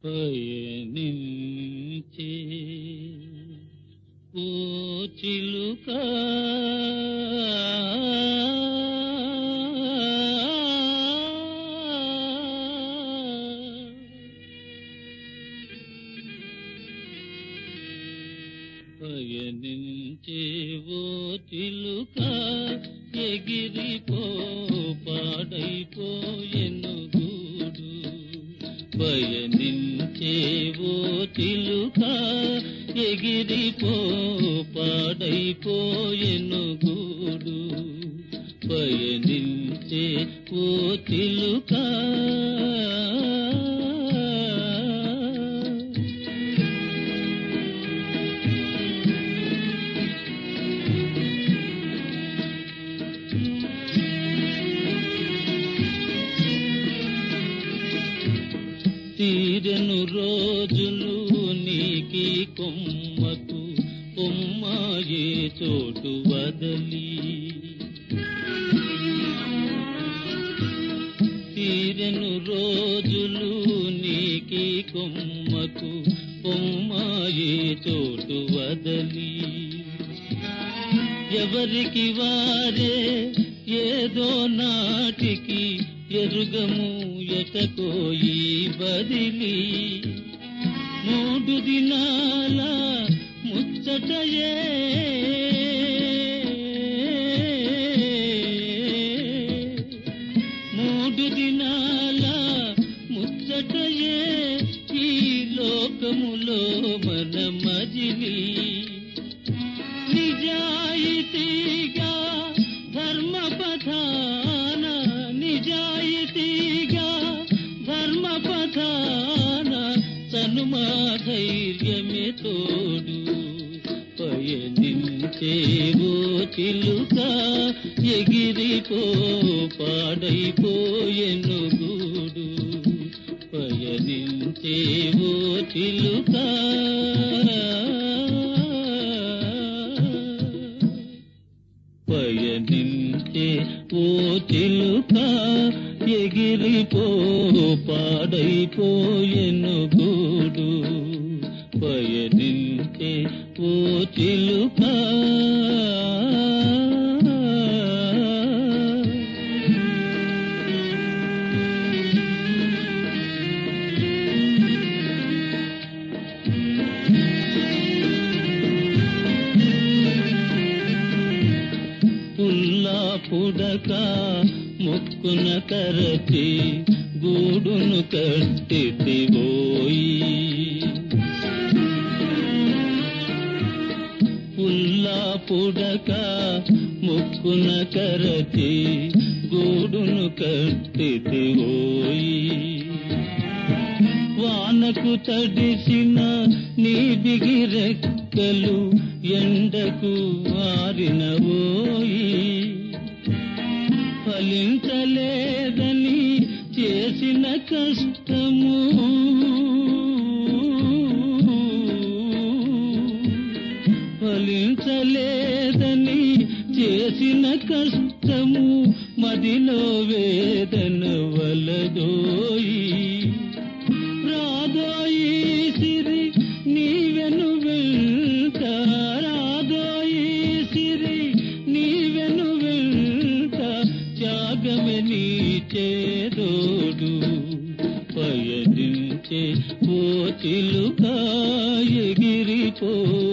పయనించే ఓ చిలుక పయనించే ఓ చిలుక ఎగిరిపో పాడైపోయెను గూడు పయనించే ఓ చిలుక ఎగిరిపో పాడైపోయెను గూడు పయనించే ఓ చిలుక తీరెను రోజులు నీకి కొమ్మకు కొమ్మాయే చోటు వదలి తీరెను రోజులు నీకి కొమ్మకు కొమ్మాయే చోటు వదలి ఎవరికి వారే ఏదో నాటికి ఎరుగము ఎటకోయి బదిలి మూడు దినాల ముచ్చటయే మూడు దినాల ముచ్చటయే ఈ లోకములో మన మజిలి నిజాయితీగా ధర్మ పథాన నిజాయితీగా ధర్మ పథాన తనుమా ధైర్యమే తోడు పయనించేవో చిలుక ఎగిరిపో పాడైపోయెను గూడు పయనించేవో చిలుక పయనించే ఓ చిలుక ఎగిరిపో పాడైపోయెను గూడు పయనించే ఓ చిలుక పుల్లా పుడక ముక్కున కరచి గూడును కట్టితివోయి పుల్లా పుడక ముక్కున కరచి గూడును కట్టితివోయి వానకు తడిసిన నీ బిగిరెక్కలు ఎండకు ఆరినవోయి ఫలించలేదని చేసిన కష్టము ఫలించలేదని చేసిన కష్టము మదిలో వేదన వలదోయి రాదోయి సిరి నీవెను వెళ్త రాదోయి సిరి నీవెను వెళ్త త్యాగమే నీ చేదోడు పయనించే ఓ చిలుక ఎగిరిపో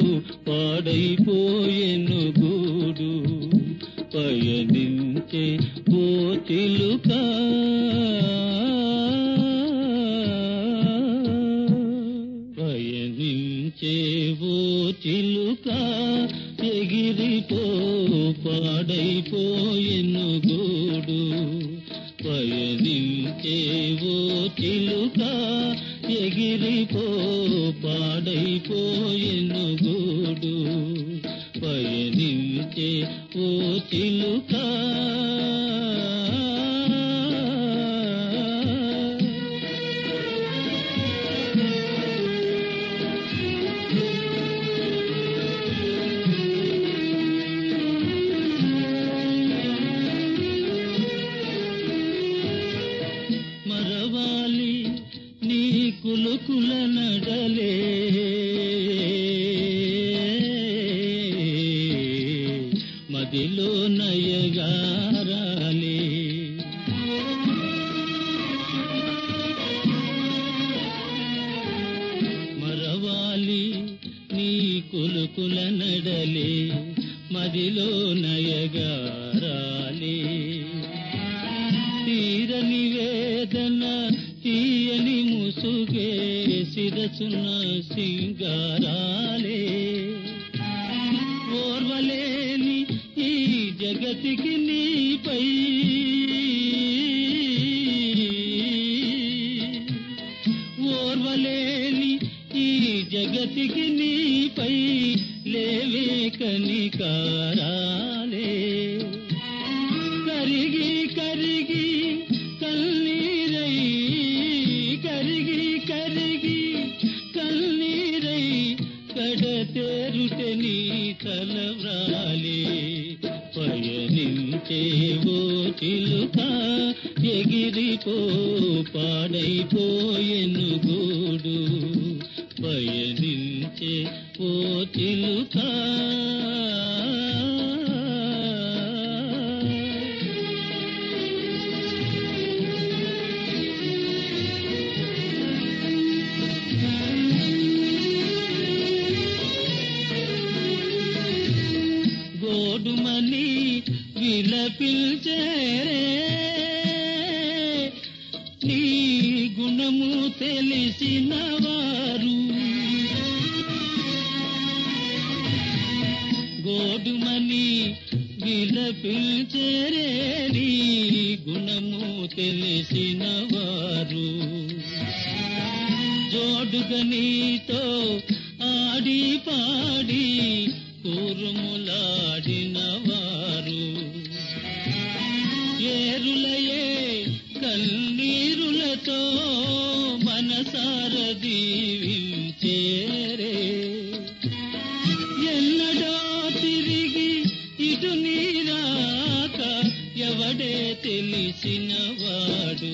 పాడైపోయెను గూడు పయనించే ఓ చిలుక పయనించే ఓ చిలుక ఎగిరిపో పాడైపోయెను గూడు పయనించే ఓ చిలుక ఎగిరిపో పాడైపోయెను గూడు పయనించే ఓ చిలుక మరవాలి నీ కులు కులుకుల నడలే మదిలో నయగారాలే మరవాలి నీ కులుకుల నడలే మదిలో నయగారాలే తీరని వేదన తీయని ముసుగే శిరసున సింగారాలే ఓర్వలేని ఈ జగతికి నీపై ఓర్వలేని ఈ జగతికి నీపై లేవే కనికారాలే కరిగి కరిగి కన్నీరై కరిగి కరిగి కన్నీరై కడతేరుట నీ తలవ్రాలే పయనించేవో చిలుక ఎగిరిపో పాడైపోయెను గూడు పయనించే ఓ చిలుక గోడుమని విలపిల్చేరే నీ గుణము తెలిసిన వారు గోడుమని విలపిల్చేరే నీ గుణము తెలిసిన వారు జోడుగా నీతో ఆడి పాడి కూరుములాడిన వారు ఏరులయే కన్నీరులతో మనసార దీవించేరే ఎన్నడో తిరిగి ఇటు నీరాక ఎవడే తెలిసిన వాడు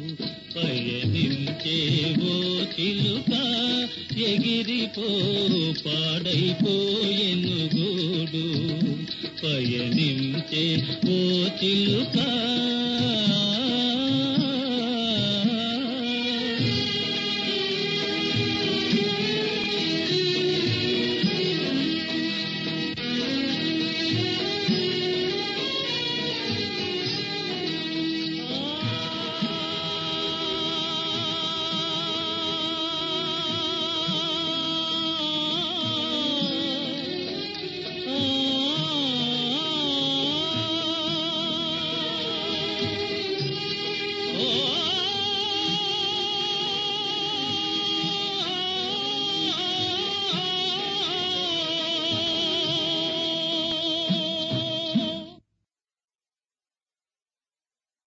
పయనించేవో చిలుక ఎగిరిపో పాడైపోయెను గూడు పయనించే ఓ చిలుక